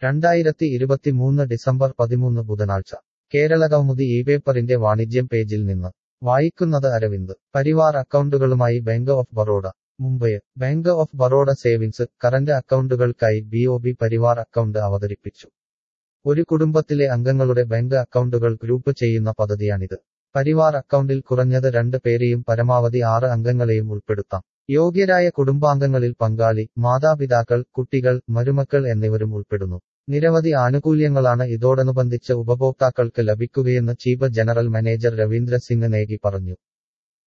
രണ്ടായിരത്തി ഇരുപത്തിമൂന്ന് ഡിസംബർ പതിമൂന്ന് ബുധനാഴ്ച കേരളകൗമുദി ഈ പേപ്പറിന്റെ വാണിജ്യം പേജിൽ നിന്ന് വായിക്കുന്നത് അരവിന്ദ് പരിവാർ അക്കൗണ്ടുകളുമായി bank of Baroda Mumbai bank of Baroda savings current അക്കൗണ്ടുകൾക്കായി B O B Parivar account അവതരിപ്പിച്ചു ഒരു കുടുംബത്തിലെ അംഗങ്ങളുടെ ബാങ്ക് അക്കൗണ്ടുകൾ ഗ്രൂപ്പ് ചെയ്യുന്ന പദ്ധതിയാണിത് പരിവാർ അക്കൗണ്ടിൽ കുറഞ്ഞത് രണ്ട് പേരെയും പരമാവധി ആറ് അംഗങ്ങളെയും ഉൾപ്പെടുത്താം യോഗ്യരായ കുടുംബാംഗങ്ങളിൽ പങ്കാളി മാതാപിതാക്കൾ കുട്ടികൾ മരുമക്കൾ എന്നിവരും ഉൾപ്പെടുന്നു നിരവധി ആനുകൂല്യങ്ങളാണ് ഇതോടനുബന്ധിച്ച് ഉപഭോക്താക്കൾക്ക് ലഭിക്കുകയെന്ന് chief general manager Ravindra Singh Negi പറഞ്ഞു